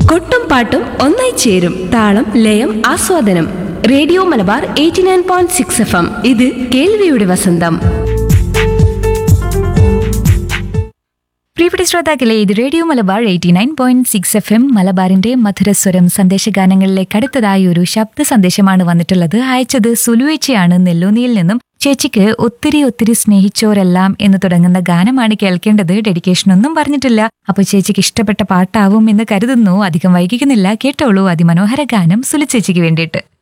കൊട്ടും പാട്ടും ഒന്നായി ചേരും താളം ലയം ആസ്വാദനം radio Malabar eighty nine point six F M ഇത് കേൾവിയുടെ വസന്തം പ്രിയപ്പെട്ട ശ്രോതാക്കളെ ഇത് radio Malabar eighty nine point six F M മലബാറിന്റെ മധുരസ്വരം സന്ദേശഗാനങ്ങളിലേക്ക് അടുത്തതായി ഒരു ശബ്ദ സന്ദേശമാണ് വന്നിട്ടുള്ളത് അയച്ചത് സുലുവേച്ചയാണ് നെല്ലൂനിയിൽ നിന്നും ചേച്ചിക്ക് ഒത്തിരി ഒത്തിരി സ്നേഹിച്ചോരെല്ലാം എന്ന് തുടങ്ങുന്ന ഗാനമാണ് കേൾക്കേണ്ടത് ഡെഡിക്കേഷൻ ഒന്നും പറഞ്ഞിട്ടില്ല അപ്പോൾ ചേച്ചിക്ക് ഇഷ്ടപ്പെട്ട പാട്ടാവും എന്ന് കരുതുന്നു അധികം വൈകിക്കുന്നില്ല കേട്ടോളൂ അതിമനോഹര ഗാനം സുലു ചേച്ചിക്ക് വേണ്ടിയിട്ട്